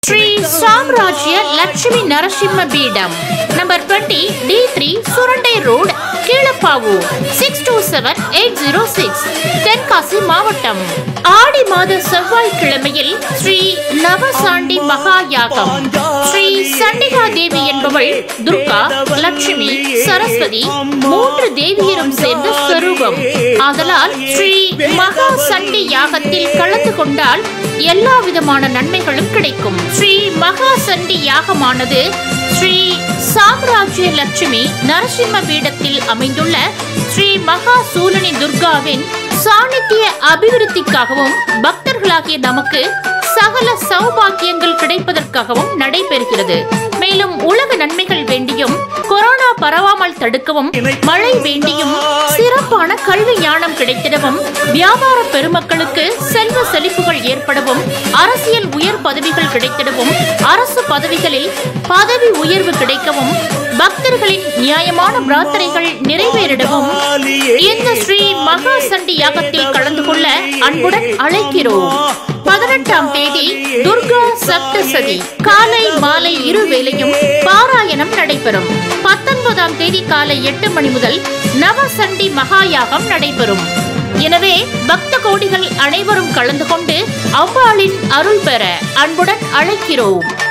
ஸ்ரீ சாம்ராஜ்ய Lakshmi Narasimha Peedam number twenty T three Surandai road Keezhapavur six two seven eight zero six Tenkasi மாவட்டம் ஆடி மாத செவ்வாய்க்கிழமையில் ஸ்ரீ நவசாண்டி மகா யாகம் ஸ்ரீ சண்டிகா தேவி என்பவள் துர்கா லட்சுமி சரஸ்வதி மூன்று தேவியரும் சேர்ந்த ஸ்வரூபம் ஆதலால் ஸ்ரீ மகா சண்டி யாகத்தில் கலந்து கொண்டால் எல்லா விதமான நன்மைகளும் கிடைக்கும் ஸ்ரீ மகா சண்டி யாகமானது ஸ்ரீ சாம்ராஜ்ய லட்சுமி நரசிம்ம பீடத்தில் அமைந்துள்ள ஸ்ரீ மகா சூலனி துர்காவின் சாநித்திய அபிவிருத்திக்காகவும் பக்தர்களாகிய நமக்கு சகல சௌபாக்கியங்கள் கிடைப்பதற்காகவும் நடைபெறுகிறது மேலும் உலக நன்மைகள் வேண்டியும் கொரோனா பரவாமல் தடுக்கவும் மழை வேண்டியும் சிறப்பான கல்வி ஞானம் கிடைத்திடவும் வியாபார பெருமக்களுக்கு செல்வ செழிப்புகள் ஏற்படவும் அரசியல் உயர் பதவிகள் கிடைத்திடவும் அரசு பதவிகளில் பதவி உயர்வு கிடைக்கவும் பக்தர்களின் நியாயமான பிரார்த்தனைகள் நிறைவேறிடவும் இந்த ஸ்ரீ மகா சண்டி யாகத்தில் கலந்து கொள்ள அன்புடன் அழைக்கிறோம் பதினெட்டாம் தேதி துர்கா சப்தசதி காலை மாலை இரு வேளையும் பாராயணம் நடைபெறும் பத்தொன்பதாம் தேதி காலை எட்டு மணி முதல் நவசண்டி மகாயாகம் நடைபெறும் எனவே பக்த கோடிகள் அனைவரும் கலந்து கொண்டு அவ்வாளின் அருள் பெற அன்புடன் அழைக்கிறோம்